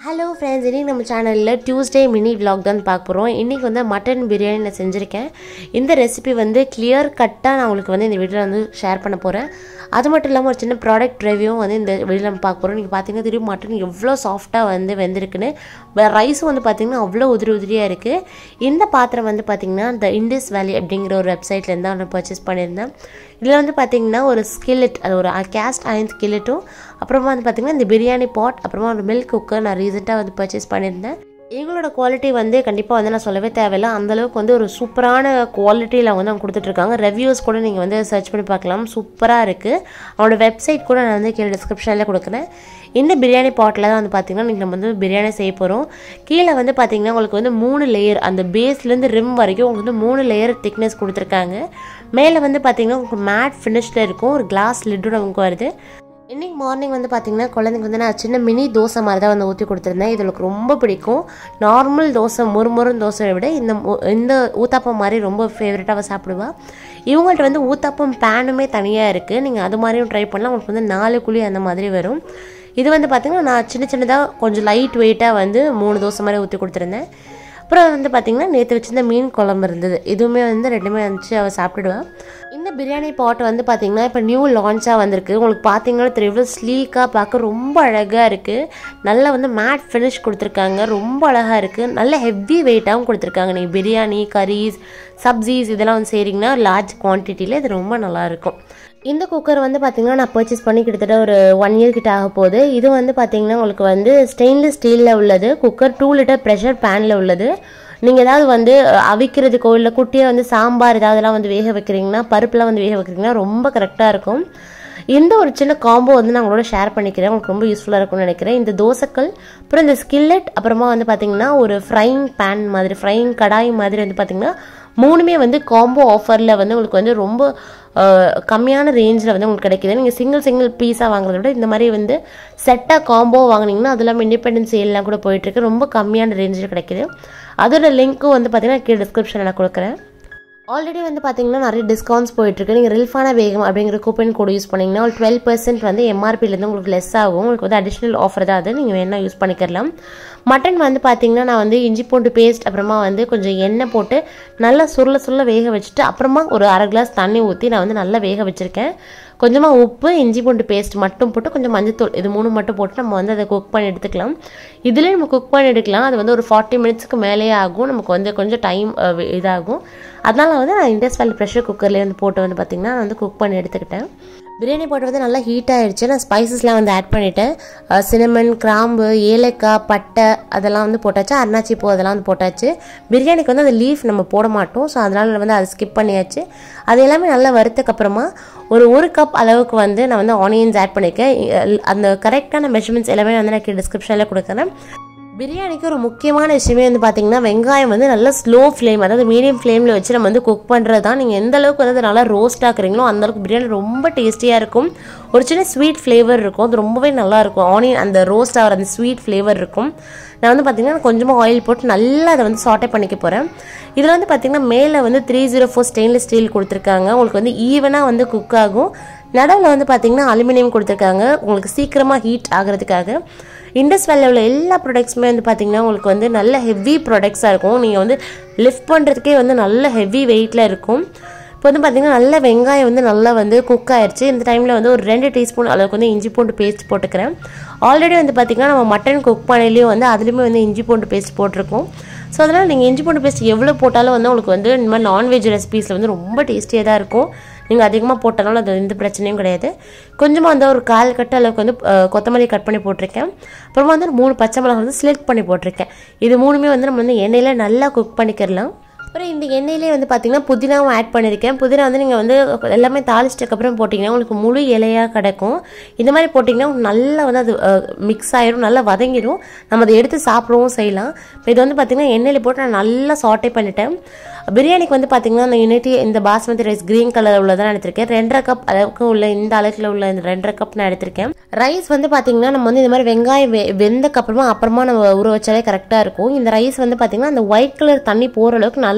hello friends இன்றைக்கி நம்ம சேனலில் டியூஸ்டே மினி vlog தான் பார்க்க போகிறோம் இன்றைக்கி வந்து மட்டன் பிரியாணி நான் செஞ்சுருக்கேன் இந்த ரெசிபி வந்து கிளியர் கட்டாக நான் உங்களுக்கு வந்து இந்த வீடியோவில் வந்து ஷேர் பண்ண போகிறேன் அது மட்டும் இல்லாமல் ஒரு சின்ன ப்ராடக்ட் ரிவ்யூவும் வந்து இந்த வீடியோவில் நம்ம பார்க்க போகிறோம் நீங்கள் பார்த்தீங்கன்னா தெரியும் மட்டன் எவ்வளோ சாஃப்டாக வந்து வெந்திருக்குன்னு ரைஸும் வந்து பார்த்திங்கன்னா அவ்வளோ உதிரி உதிரியாக இருக்குது இந்த பாத்திரம் வந்து பார்த்திங்கன்னா இந்த இண்டஸ் வேலி அப்படிங்கிற ஒரு வெப்சைட்லேருந்து தான் நான் பர்ச்சேஸ் பண்ணியிருந்தேன் இதில் வந்து பார்த்திங்கன்னா ஒரு ஸ்கில்லெட் அது ஒரு கேஸ்ட் அயன் ஸ்கில்லெட்டும் அப்புறமா வந்து பார்த்திங்கன்னா இந்த பிரியாணி பாட் அப்புறமா ஒரு மில்க் குக்கர் நான் ரீசெண்டாக வந்து பர்ச்சேஸ் பண்ணியிருந்தேன் இவங்களோட குவாலிட்டி வந்து கண்டிப்பாக வந்து நான் சொல்லவே தேவையில்லை அந்தளவுக்கு வந்து ஒரு சூப்பரான குவாலிட்டியில் வந்து அவங்க கொடுத்துட்ருக்காங்க ரிவ்யூஸ் கூட நீங்கள் வந்து சர்ச் பண்ணி பார்க்கலாம் சூப்பராக இருக்குது அவனோட வெப்சைட் கூட நான் வந்து கீழே டிஸ்கிரிப்ஷனில் கொடுக்குறேன் இந்த பிரியாணி பாட்டில் தான் வந்து பார்த்திங்கன்னா நீங்கள் நம்ம வந்து பிரியாணி செய்ய போகிறோம் கீழே வந்து பார்த்திங்கன்னா உங்களுக்கு வந்து மூணு லேயர் அந்த பேஸ்லேருந்து ரிம் வரைக்கும் உங்களுக்கு வந்து மூணு லேயர் திக்னஸ் கொடுத்துருக்காங்க மேலே வந்து பார்த்திங்கன்னா உங்களுக்கு மேட் ஃபினிஷில் இருக்கும் ஒரு கிளாஸ் லிட்டும் நமக்கு வருது இன்னைக்கு மார்னிங் வந்து பார்த்தீங்கன்னா குழந்தைங்க வந்து நான் சின்ன மினி தோசை மாதிரி தான் வந்து ஊற்றி கொடுத்துருந்தேன் இது எனக்கு ரொம்ப பிடிக்கும் நார்மல் தோசை முறுமுறுன்னு தோசையை விட இந்த மு- இந்த ஊத்தாப்பம் மாதிரி ரொம்ப ஃபேவரட்டாக சாப்பிடுவா இவங்கள்ட்ட வந்து ஊத்தாப்பம் பேனுமே தனியாக இருக்குது நீங்கள் அது மாதிரியும் ட்ரை பண்ணலாம் உங்களுக்கு வந்து நாலு குழி அந்த மாதிரி வரும் இது வந்து பார்த்திங்கன்னா நான் சின்ன சின்னதாக கொஞ்சம் லைட் வெயிட்டாக வந்து மூணு தோசை மாதிரி ஊற்றி கொடுத்துருந்தேன் அப்புறம் வந்து பார்த்திங்கன்னா நேற்று வச்சிருந்த மீன் குழம்பு இருந்தது இதுவுமே வந்து ரெண்டுமே வந்துச்சு அவள் சாப்பிட்டுடுவாள் இந்த பிரியாணி பாட் வந்து பார்த்திங்கன்னா இப்போ நியூ லான்ச்சாக வந்திருக்கு உங்களுக்கு பார்த்தீங்கன்னா தெரியும் இவ்வளோ ஸ்லீக்காக பார்க்க ரொம்ப அழகாக இருக்குது நல்லா வந்து மேட் ஃபினிஷ் கொடுத்துருக்காங்க ரொம்ப அழகாக இருக்குது நல்ல ஹெவி வெயிட்டாகவும் கொடுத்துருக்காங்க நீங்கள் பிரியாணி கரீஸ் சப்ஜீஸ் இதெல்லாம் வந்து செய்கிறீங்கன்னா லார்ஜ் குவான்டிட்டியில் இது ரொம்ப நல்லாயிருக்கும் இந்த குக்கர் வந்து பார்த்தீங்கன்னா நான் பர்ச்சேஸ் பண்ணி கிட்டத்தட்ட ஒரு ஒன் இயர் கிட்ட ஆக போகுது இது வந்து பார்த்தீங்கன்னா உங்களுக்கு வந்து ஸ்டெயின்லெஸ் ஸ்டீலில் உள்ளது குக்கர் டூ லிட்டர் ப்ரெஷர் பேனில் உள்ளது நீங்கள் ஏதாவது வந்து அஹ், அவிக்கிறதுக்கோ இல்லை குட்டியாக வந்து சாம்பார் ஏதாவதுலாம் வந்து வேக வைக்கிறீங்கன்னா பருப்புலாம் வந்து வேக வைக்கிறீங்கன்னா ரொம்ப கரெக்டாக இருக்கும் இந்த ஒரு சின்ன காம்போ வந்து நான் உங்களோட ஷேர் பண்ணிக்கிறேன் உங்களுக்கு ரொம்ப யூஸ்ஃபுல்லாக இருக்கும்னு நினைக்கிறேன் இந்த தோசைக்கல் அப்புறம் இந்த ஸ்கில்லெட் அப்புறமா வந்து பார்த்தீங்கன்னா ஒரு ஃப்ரைங் பேன் மாதிரி ஃப்ரைங் கடாய் மாதிரி வந்து பார்த்தீங்கன்னா மூணுமே வந்து காம்போ ஆஃபரில் வந்து உங்களுக்கு வந்து ரொம்ப அஹ், கம்மியான ரேஞ்சில் வந்து உங்களுக்கு கிடைக்குது நீங்கள் சிங்கிள் சிங்கிள் பீஸாக வாங்குறத விட இந்த மாதிரி வந்து செட்டாக காம்போ வாங்குனீங்கன்னா அது இல்லாமல் இண்டிபெண்டன்ஸ் சேல்லாம் கூட போயிட்டுருக்கு ரொம்ப கம்மியான ரேஞ்சில் கிடைக்குது அதோட லிங்க்கும் வந்து பார்த்தீங்கன்னா கீழே டிஸ்கிரிப்ஷனில் நான் கொடுக்குறேன் ஆல்ரெடி வந்து பார்த்தீங்கன்னா நிறைய டிஸ்கவுண்ட்ஸ் போயிட்டுருக்கு நீங்கள் ரில்ஃபான வேகம் அப்படிங்கிற கூப்பன் கோட் யூஸ் பண்ணிங்கன்னா ஒரு டுவெல் பர்சன்ட் வந்து எம்ஆர்பிலேருந்து உங்களுக்கு லெஸ் ஆகும் உங்களுக்கு வந்து அடிஷ்னல் ஆஃபர் தான் அது நீங்கள் வேணால் யூஸ் பண்ணிக்கலாம் மட்டன் வந்து பார்த்தீங்கன்னா நான் வந்து இஞ்சி பூண்டு பேஸ்ட் அப்புறமா வந்து கொஞ்சம் எண்ணெய் போட்டு நல்லா சுருள சுருள வேக வச்சுட்டு அப்புறமா ஒரு அரை கிளாஸ் தண்ணி ஊற்றி நான் வந்து நல்லா வேக வச்சுருக்கேன் கொஞ்சமாக உப்பு இஞ்சி பூண்டு பேஸ்ட் மட்டும் போட்டு கொஞ்சம் மஞ்சத்தூள் இது மூணு மட்டும் போட்டு நம்ம வந்து அதை குக் பண்ணி எடுத்துக்கலாம் இதுலேயே நம்ம குக் பண்ணி எடுக்கலாம் அது வந்து ஒரு ஃபார்ட்டி மினிட்ஸ்க்கு மேலேயே ஆகும் நமக்கு வந்து கொஞ்சம் டைம் இதாகும் அதனால வந்து நான் இண்டஸ் வேலி ப்ரெஷர் குக்கர்லேயே வந்து போட்டு வந்து பார்த்திங்கன்னா நான் வந்து குக் பண்ணி எடுத்துக்கிட்டேன் பிரியாணி போட்டு வந்து நல்லா ஹீட் ஆயிடுச்சு நான் ஸ்பைசஸ்லாம் வந்து ஆட் பண்ணிட்டேன் சினமன் கிராம்பு ஏலக்காய் பட்டை அதெல்லாம் வந்து போட்டாச்சு அருணாச்சி பூ அதெல்லாம் வந்து போட்டாச்சு பிரியாணிக்கு வந்து அந்த லீஃப் நம்ம போட மாட்டோம் ஸோ அதனால வந்து அதை ஸ்கிப் பண்ணியாச்சு அது எல்லாமே நல்லா வறுத்தக்கு அப்புறமா ஒரு ஒரு கப் அளவுக்கு வந்து நான் வந்து ஆனியன்ஸ் ஆட் பண்ணியிருக்கேன் இ- அந்த கரெக்டான மெஷர்மெண்ட்ஸ் எல்லாமே வந்து நான் டிஸ்கிரிப்ஷனில் கொடுக்குறேன் பிரியாணிக்கு ஒரு முக்கியமான விஷயமே வந்து பார்த்தீங்கன்னா வெங்காயம் வந்து நல்லா ஸ்லோ ஃப்ளேம் அதாவது மீடியம் ஃப்ளேமில் வச்சு நம்ம வந்து குக் பண்ணுறது தான் நீங்கள் எந்த அளவுக்கு வந்து அதை நல்லா ரோஸ்ட் ஆக்குறீங்களோ அந்த அளவுக்கு பிரியாணி ரொம்ப டேஸ்டியாக இருக்கும் ஒரு சின்ன ஸ்வீட் ஃப்ளேவர் இருக்கும் அது ரொம்பவே நல்லா இருக்கும் ஆனியன் அந்த ரோஸ்ட் ஆகிற அந்த ஸ்வீட் ஃப்ளேவர் இருக்கும் நான் வந்து பார்த்தீங்கன்னா கொஞ்சமாக ஆயில் போட்டு நல்லா அதை வந்து சாட்டை பண்ணிக்க போகிறேன் இதில் வந்து பார்த்தீங்கன்னா மேலே வந்து three zero four stainless steel கொடுத்துருக்காங்க உங்களுக்கு வந்து ஈவனாக வந்து குக் ஆகும் நடுவில் வந்து பார்த்தீங்கன்னா அலுமினியம் கொடுத்துருக்காங்க உங்களுக்கு சீக்கிரமாக ஹீட் ஆகிறதுக்காக இண்டஸ் வேலில் உள்ள எல்லா ப்ராடக்ட்ஸுமே வந்து பார்த்தீங்கன்னா உங்களுக்கு வந்து நல்ல ஹெவி ப்ராடக்ட்ஸாக இருக்கும் நீங்கள் வந்து லிஃப்ட் பண்ணுறதுக்கே வந்து நல்ல ஹெவி வெயிட்டில் இருக்கும் இப்போ வந்து பார்த்தீங்கன்னா நல்ல வெங்காயம் வந்து நல்லா வந்து குக் ஆயிடுச்சு இந்த டைமில் வந்து ஒரு ரெண்டு டீஸ்பூன் அளவுக்கு வந்து இஞ்சி பூண்டு பேஸ்ட் போட்டுக்கிறேன் ஆல்ரெடி வந்து பார்த்தீங்கன்னா நம்ம மட்டன் குக் பண்ணலையும் வந்து அதுலேயுமே வந்து இஞ்சி பூண்டு பேஸ்ட் போட்டிருக்கோம் ஸோ அதனால் நீங்கள் இஞ்சி பூண்டு பேஸ்ட் எவ்வளோ போட்டாலும் வந்து உங்களுக்கு வந்து இந்த மாதிரி நான்வெஜ் ரெசிபீஸில் வந்து ரொம்ப டேஸ்டியாக தான் இருக்கும் நீங்கள் அதிகமாக போட்டனால அது எந்த பிரச்சனையும் கிடையாது கொஞ்சமாக வந்து ஒரு கால் கட்டு அளவுக்கு வந்து அஹ், கொத்தமல்லி கட் பண்ணி போட்டிருக்கேன் அப்புறமா வந்து ஒரு மூணு பச்சை மிளகாய் வந்து ஸ்லிட் பண்ணி போட்டிருக்கேன் இது மூணுமே வந்து நம்ம வந்து எண்ணெயில் நல்லா குக் பண்ணிக்கிறலாம் அப்புறம் இந்த எண்ணெயிலே வந்து பார்த்தீங்கன்னா புதினாவும் ஆட் பண்ணியிருக்கேன் புதினா வந்து நீங்கள் வந்து எல்லாமே தாளிச்சிட்டக்கு அப்புறம் போட்டிங்கன்னா உங்களுக்கு முழு இலையாக கிடக்கும் இந்த மாதிரி போட்டிங்கன்னா உங்களுக்கு நல்லா வந்து அது மிக்ஸ் ஆயிரும் நல்லா வதங்கிடும் நம்ம அதை எடுத்து சாப்பிடவும் செய்யலாம் இப்போ இது வந்து பார்த்தீங்கன்னா எண்ணெயில் போட்டு நான் நல்லா சாட்டே பண்ணிட்டேன் பிரியாணிக்கு வந்து பார்த்தீங்கன்னா இந்த யூனிட்டி இந்த பாஸ்மதி ரைஸ் கிரீன் கலர் உள்ளதான் எடுத்திருக்கேன் ரெண்டரை கப் அளவுக்கு உள்ள இந்த அளவுக்குல உள்ள இந்த ரெண்டரை கப் நான் எடுத்திருக்கேன் ரைஸ் வந்து பார்த்தீங்கன்னா நம்ம வந்து இந்த மாதிரி வெங்காயம் வெ- வெந்தக்கு அப்புறமா அப்புறமா நம்ம ஊற வச்சாலே கரெக்டாக இருக்கும் இந்த ரைஸ் வந்து பார்த்தீங்கன்னா அந்த ஒயிட் கலர் தண்ணி போகிற அளவுக்கு நல்லா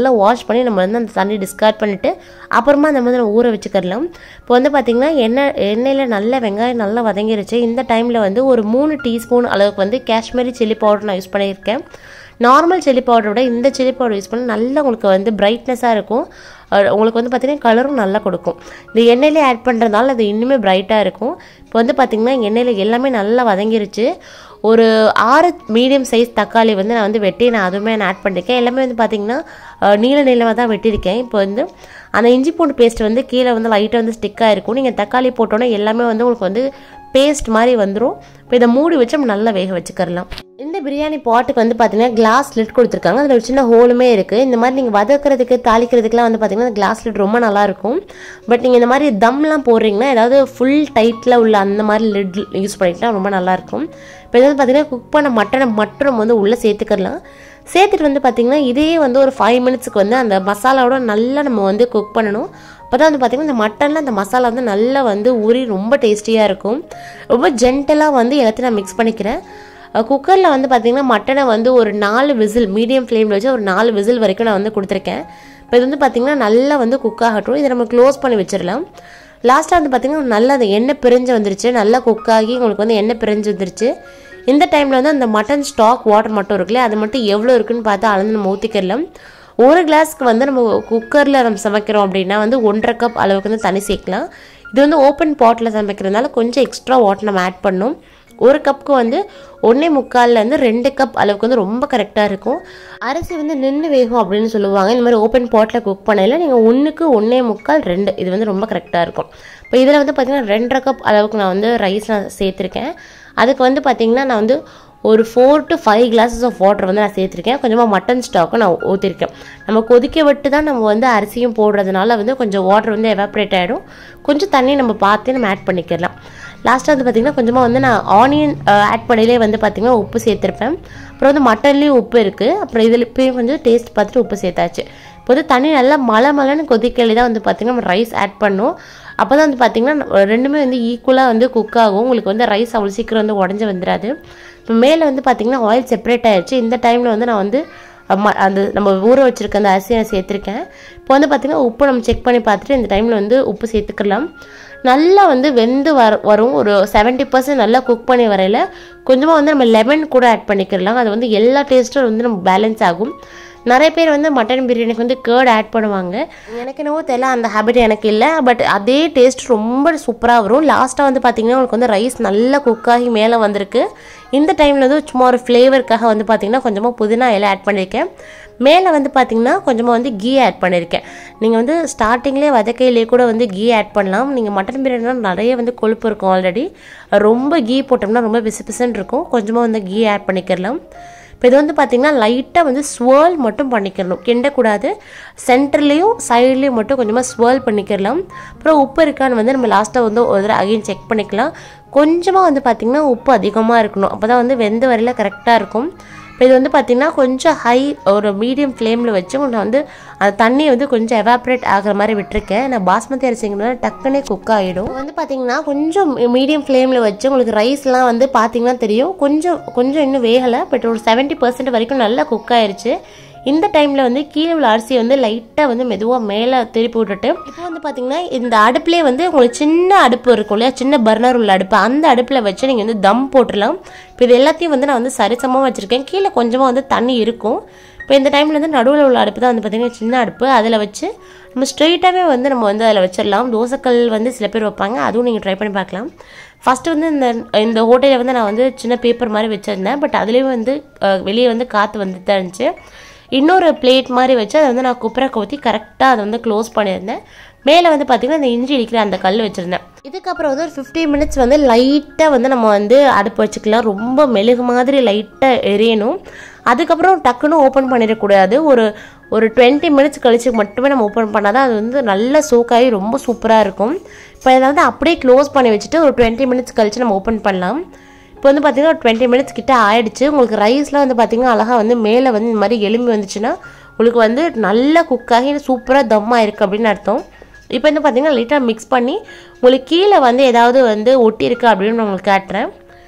நல்லா வாஷ் பண்ணி நம்ம வந்து அந்த தண்ணி டிஸ்கார்ட் பண்ணிவிட்டு அப்புறமா நம்ம வந்து நம்ம ஊற வச்சுக்கலாம் இப்போ வந்து பார்த்திங்கன்னா எண்ணெய் எண்ணெயில் நல்ல வெங்காயம் நல்லா வதங்கிருச்சு இந்த டைமில் வந்து ஒரு மூணு டீஸ்பூன் அளவுக்கு வந்து காஷ்மீரி சில்லி பவுடர் நான் யூஸ் பண்ணியிருக்கேன் நார்மல் சில்லி பவுடரை விட இந்த சில்லி பவுடர் யூஸ் பண்ணி நல்லா உங்களுக்கு வந்து பிரைட்னஸாக இருக்கும் அஹ் உங்களுக்கு வந்து பார்த்திங்கன்னா கலரும் நல்லா கொடுக்கும் இந்த எண்ணெயிலே ஆட் பண்ணுறதுனால அது இன்னுமே பிரைட்டாக இருக்கும் இப்போ வந்து பார்த்திங்கன்னா எண்ணெயில் எல்லாமே நல்லா வதங்கிருச்சு ஒரு ஆறு மீடியம் சைஸ் தக்காளி வந்து நான் வந்து வெட்டி நான் அதுவுமே நான் ஆட் பண்ணியிருக்கேன் எல்லாமே வந்து பார்த்திங்கன்னா அஹ் நீள நீளமாக தான் வெட்டியிருக்கேன் இப்போ வந்து அந்த இஞ்சி பூண்டு பேஸ்ட் வந்து கீழே வந்து லைட்டாக வந்து ஸ்டிக்காக இருக்கும் நீங்கள் தக்காளி போட்டோன்னே எல்லாமே வந்து உங்களுக்கு வந்து பேஸ்ட் மாதிரி வந்துடும் இப்போ இதை மூடி வச்சு நம்ம நல்லா வேக வச்சுக்கரலாம் இந்த பிரியாணி பாட்டுக்கு வந்து பார்த்தீங்கன்னா கிளாஸ் லிட் கொடுத்துருக்காங்க அதில் ஒரு சின்ன ஹோலுமே இருக்குது இந்த மாதிரி நீங்கள் வதக்கிறதுக்கு தாளிக்கிறதுக்குலாம் வந்து பார்த்தீங்கன்னா கிளாஸ் லிட் ரொம்ப நல்லா இருக்கும் பட் நீங்கள் இந்த மாதிரி தம்லாம் போடுறீங்கன்னா ஏதாவது ஃபுல் டைட்டில் உள்ள அந்த மாதிரி லிட் யூஸ் பண்ணிக்கலாம் ரொம்ப நல்லாயிருக்கும் இப்போ இது வந்து பார்த்தீங்கன்னா குக் பண்ண மட்டனை மட்டும் நம்ம வந்து உள்ளே சேர்த்துக்கலாம் சேர்த்துட்டு வந்து பார்த்திங்கன்னா இதே வந்து ஒரு ஃபைவ் மினிட்ஸுக்கு வந்து அந்த மசாலாவோட நல்லா நம்ம வந்து குக் பண்ணணும் அப்போ தான் வந்து பார்த்திங்கன்னா இந்த மட்டனில் அந்த மசாலா வந்து நல்லா வந்து ஊறி ரொம்ப டேஸ்டியாக இருக்கும் ரொம்ப ஜென்டலாக வந்து எல்லாத்தையும் நான் மிக்ஸ் பண்ணிக்கிறேன் குக்கரில் வந்து பார்த்திங்கன்னா மட்டனை வந்து ஒரு நாலு விசில் மீடியம் ஃப்ளேமில் வச்சு ஒரு நாலு விசில் வரைக்கும் நான் வந்து கொடுத்துருக்கேன் இப்போ இது வந்து பார்த்திங்கன்னா நல்லா வந்து குக் ஆகட்டும் இதை நம்ம க்ளோஸ் பண்ணி வச்சிடலாம் லாஸ்ட்டாக வந்து பார்த்திங்கன்னா நல்லா அந்த எண்ணெய் பிரிஞ்சு வந்துருச்சு நல்லா குக் ஆகி உங்களுக்கு வந்து எண்ணெய் பிரிஞ்சு வந்துருச்சு இந்த டைமில் வந்து அந்த மட்டன் ஸ்டாக் வாட்டர் மட்டும் இருக்குல்ல அது மட்டும் எவ்வளோ இருக்குன்னு பார்த்து அளந்து நம்ம ஊற்றிக்கலாம் ஒரு கிளாஸ்க்கு வந்து நம்ம குக்கரில் நம்ம சமைக்கிறோம் அப்படின்னா வந்து ஒன்றரை கப் அளவுக்கு வந்து தண்ணி சேர்க்கலாம் இது வந்து ஓப்பன் பாட்டில் சமைக்கிறதுனால கொஞ்சம் எக்ஸ்ட்ரா வாட்டர் நம்ம ஆட் பண்ணணும் ஒரு கப்புக்கு வந்து ஒன்றே முக்கால்லேருந்து ரெண்டு கப் அளவுக்கு வந்து ரொம்ப கரெக்டாக இருக்கும் அரிசி வந்து நின்று வேகும் அப்படின்னு சொல்லுவாங்க இந்த மாதிரி ஓப்பன் பாட்டில் குக் பண்ணையில் நீங்கள் ஒன்றுக்கு ஒன்றே முக்கால் ரெண்டு இது வந்து ரொம்ப கரெக்டாக இருக்கும் இப்போ இதில் வந்து பார்த்திங்கன்னா ரெண்டரை கப் அளவுக்கு நான் வந்து ரைஸ் நான் சேர்த்துருக்கேன் அதுக்கு வந்து பார்த்திங்கன்னா நான் வந்து ஒரு four to five glasses of water வந்து நான் சேர்த்துருக்கேன் கொஞ்சமாக மட்டன் ஸ்டாக்கும் நான் ஊற்றிருக்கேன் நம்ம கொதிக்க விட்டு தான் நம்ம வந்து அரிசியும் போடுறதுனால வந்து கொஞ்சம் வாட்டர் வந்து எவாப்ரேட் ஆகிடும் கொஞ்சம் தண்ணி நம்ம பார்த்து நம்ம ஆட் பண்ணிக்கலாம் லாஸ்ட்டாக வந்து பார்த்திங்கன்னா கொஞ்சமாக வந்து நான் ஆனியன் ஆட் பண்ணையிலே வந்து பார்த்திங்கன்னா உப்பு சேர்த்துருப்பேன் அப்புறம் வந்து மட்டன்லேயும் உப்பு இருக்குது அப்புறம் இதில் இப்போயும் கொஞ்சம் டேஸ்ட் பார்த்துட்டு உப்பு சேர்த்தாச்சு இப்போ வந்து தண்ணி நல்லா மலை மலைன்னு கொதிக்கலே தான் வந்து பார்த்திங்கன்னா நம்ம ரைஸ் ஆட் பண்ணோம் அப்போ தான் வந்து பார்த்திங்கன்னா ரெண்டுமே வந்து ஈக்குவலாக வந்து குக் ஆகும் உங்களுக்கு வந்து ரைஸ் அவ்வளோ சீக்கிரம் வந்து உடஞ்சி வந்துடாது இப்போ மேலே வந்து பார்த்திங்கன்னா ஆயில் செப்பரேட் ஆயிடுச்சு இந்த டைமில் வந்து நான் வந்து ம- அந்த நம்ம ஊற வச்சிருக்க அந்த அரிசியை நான் சேர்த்துருக்கேன் இப்போ வந்து பார்த்திங்கன்னா உப்பு நம்ம செக் பண்ணி பார்த்துட்டு இந்த டைமில் வந்து உப்பு சேர்த்துக்கலாம் நல்லா வந்து வெந்து வர வரும் ஒரு செவன்ட்டி பர்சன்ட் நல்லா குக் பண்ணி வரையில கொஞ்சமாக வந்து நம்ம லெமன் கூட ஆட் பண்ணிக்கலாம் அது வந்து எல்லா டேஸ்ட்டும் வந்து நம்ம பேலன்ஸ் ஆகும் நிறைய பேர் வந்து மட்டன் பிரியாணிக்கு வந்து கேர்ட் ஆட் பண்ணுவாங்க எனக்கு என்னவோ தெரியல அந்த ஹேபிட் எனக்கு இல்லை பட் அதே டேஸ்ட் ரொம்ப சூப்பராக வரும் லாஸ்ட்டாக வந்து பார்த்தீங்கன்னா உங்களுக்கு வந்து ரைஸ் நல்லா குக் ஆகி மேலே வந்திருக்கு இந்த டைமில் வந்து சும்மா ஒரு ஃப்ளேவருக்காக வந்து பார்த்தீங்கன்னா கொஞ்சமாக புதினா இலை ஆட் பண்ணியிருக்கேன் மேலே வந்து பார்த்தீங்கன்னா கொஞ்சமாக வந்து கீ ஆட் பண்ணியிருக்கேன் நீங்கள் வந்து ஸ்டார்டிங்லேயே வதக்கையிலே கூட வந்து கீ ஆட் பண்ணலாம் நீங்கள் மட்டன் பிரியாணினா நிறைய வந்து கொழுப்பு இருக்கும் ஆல்ரெடி ரொம்ப கீ போட்டோம்னா ரொம்ப பிசு பிசுன்னு இருக்கும் கொஞ்சமாக வந்து கீ ஆட் பண்ணிக்கிறலாம் இப்போ இது வந்து பார்த்திங்கன்னா லைட்டாக வந்து ஸ்வேர்ல் மட்டும் பண்ணிக்கிறணும் கிண்டக்கூடாது சென்டர்லேயும் சைட்லேயும் மட்டும் கொஞ்சமாக ஸ்வேர்ல் பண்ணிக்கிறலாம் அப்புறம் உப்பு இருக்கான்னு வந்து நம்ம லாஸ்ட்டாக வந்து ஒரு தடவை அகைன் செக் பண்ணிக்கலாம் கொஞ்சமாக வந்து பார்த்திங்கன்னா உப்பு அதிகமாக இருக்கணும் அப்போ தான் வந்து வெந்த வரையில் கரெக்டாக இருக்கும் இப்போ இது வந்து பார்த்திங்கன்னா கொஞ்சம் ஹை ஒரு மீடியம் ஃப்ளேமில் வச்சு நான் வந்து அந்த தண்ணியை வந்து கொஞ்சம் எவாப்ரேட் ஆகிற மாதிரி விட்டுருக்கேன் நான் பாஸ்மதி அரிசிங்கிறதுனால டக்குனே குக் ஆகிடும் வந்து பார்த்திங்கன்னா கொஞ்சம் மீடியம் ஃப்ளேமில் வச்சு உங்களுக்கு ரைஸ்லாம் வந்து பார்த்திங்கன்னா தெரியும் கொஞ்சம் கொஞ்சம் இன்னும் வேகலை பட் ஒரு செவன்ட்டி பர்சன்ட் வரைக்கும் நல்லா குக் ஆயிருச்சு இந்த டைமில் வந்து கீழே உள்ள அரிசியை வந்து லைட்டாக வந்து மெதுவாக மேலே திருப்பி விட்டுட்டு இப்போ வந்து பார்த்தீங்கன்னா இந்த அடுப்புலேயே வந்து உங்களுக்கு சின்ன அடுப்பு இருக்கும் இல்லையா சின்ன பர்னர் உள்ள அடுப்பு அந்த அடுப்பில் வச்சு நீங்கள் வந்து தம் போட்டுடலாம் இப்போ இது எல்லாத்தையும் வந்து நான் வந்து சரிசமமாக வச்சுருக்கேன் கீழே கொஞ்சமாக வந்து தண்ணி இருக்கும் இப்போ இந்த டைமில் வந்து நடுவில் உள்ள அடுப்பு தான் வந்து பார்த்திங்கன்னா சின்ன அடுப்பு அதில் வச்சு நம்ம ஸ்ட்ரெயிட்டாகவே வந்து நம்ம வந்து அதில் வச்சிடலாம் தோசைக்கல் வந்து சில பேர் வைப்பாங்க அதுவும் நீங்கள் ட்ரை பண்ணி பார்க்கலாம் ஃபஸ்ட்டு வந்து இந்த இந்த ஹோட்டலில் வந்து நான் வந்து சின்ன பேப்பர் மாதிரி வச்சுருந்தேன் பட் அதுலேயும் வந்து அஹ், வெளியே வந்து காற்று வந்துட்டு தான் இருந்துச்சு இன்னொரு பிளேட் மாதிரி வச்சு அதை வந்து நான் குப்பரை ஊற்றி கரெக்டாக அதை வந்து க்ளோஸ் பண்ணியிருந்தேன் மேலே வந்து பார்த்திங்கன்னா இந்த இஞ்சி இடிக்கிற அந்த கல் வச்சுருந்தேன் இதுக்கப்புறம் வந்து ஒரு ஃபிஃப்டி மினிட்ஸ் வந்து லைட்டாக வந்து நம்ம வந்து அடுப்பு வச்சுக்கலாம் ரொம்ப மெழுகு மாதிரி லைட்டாக எரியணும் அதுக்கப்புறம் டக்குன்னு ஓப்பன் பண்ணிடக்கூடாது ஒரு ஒரு டுவெண்ட்டி மினிட்ஸ் கழிச்சு மட்டுமே நம்ம ஓப்பன் பண்ணால் தான் அது வந்து நல்ல சோக்காகி ரொம்ப சூப்பராக இருக்கும் இப்போ இதை வந்து அப்படியே க்ளோஸ் பண்ணி வச்சுட்டு ஒரு டுவெண்ட்டி மினிட்ஸ் கழிச்சு நம்ம ஓப்பன் பண்ணலாம் இப்போ வந்து பார்த்தீங்கன்னா டுவெண்ட்டி மினிட்ஸ் கிட்ட ஆயிடுச்சு உங்களுக்கு ரைஸ்லாம் வந்து பார்த்தீங்கன்னா அழகாக வந்து மேலே வந்து இந்த மாதிரி எலும்பி வந்துச்சுன்னா உங்களுக்கு வந்து நல்லா குக் ஆகி சூப்பராக தம் ஆயிருக்கு அப்படின்னு அர்த்தம் இப்போ வந்து பார்த்தீங்கன்னா லைட்டாக மிக்ஸ் பண்ணி உங்களுக்கு கீழே வந்து ஏதாவது வந்து ஒட்டி இருக்கு அப்படின்னு நான் உங்களுக்கு காட்டுறேன்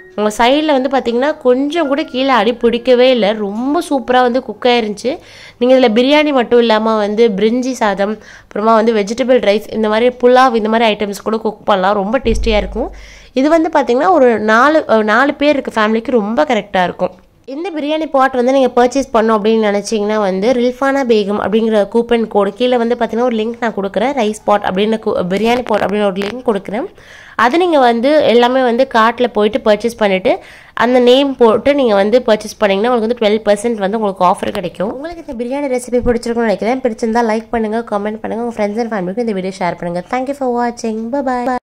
உங்கள் சைடில் வந்து பார்த்தீங்கன்னா கொஞ்சம் கூட கீழே அடி பிடிக்கவே இல்லை ரொம்ப சூப்பராக வந்து குக் ஆயிருந்துச்சு நீங்கள் இதில் பிரியாணி மட்டும் இல்லாமல் வந்து பிரிஞ்சி சாதம் அப்புறமா வந்து வெஜிடபிள் ரைஸ் இந்த மாதிரி புலாவ் இந்த மாதிரி ஐட்டம்ஸ் கூட குக் பண்ணலாம் ரொம்ப டேஸ்டியாக இருக்கும் இது வந்து பார்த்தீங்கன்னா ஒரு நாலு அஹ், நாலு பேர் இருக்க ஃபேமிலிக்கு ரொம்ப கரெக்டாக இருக்கும் இந்த பிரியாணி பாட் வந்து நீங்கள் பர்ச்சேஸ் பண்ணோம் அப்படின்னு நினச்சிங்கன்னா வந்து ரில்ஃபானா பேகம் அப்படிங்கிற கூப்பன் கோடு கீழே வந்து பார்த்தீங்கன்னா ஒரு லிங்க் நான் கொடுக்குறேன் ரைஸ் பாட் அப்படின்னு கு- பிரியாணி பாட் அப்படின்னு ஒரு லிங்க் கொடுக்குறேன் அது நீங்கள் வந்து எல்லாமே வந்து கார்ட்டில் போயிட்டு பர்ச்சேஸ் பண்ணிவிட்டு அந்த நேம் போட்டு நீங்கள் வந்து பர்ச்சேஸ் பண்ணிங்கன்னா உங்களுக்கு வந்து டுவெல் பர்சன்ட் வந்து உங்களுக்கு ஆஃபர் கிடைக்கும் உங்களுக்கு இந்த பிரியாணி ரெசிபி பிடிச்சிருக்கும்னு நினைக்கிறேன் பிடிச்சிருந்தா லைக் பண்ணுங்கள் கமெண்ட் பண்ணுங்கள் உங்கள் ஃப்ரெண்ட்ஸ் அண்ட் ஃபேமிலிக்கு இந்த வீடியோ ஷேர் பண்ணுங்கள் தேங்க்யூ ஃபார் வாட்சிங் பாய்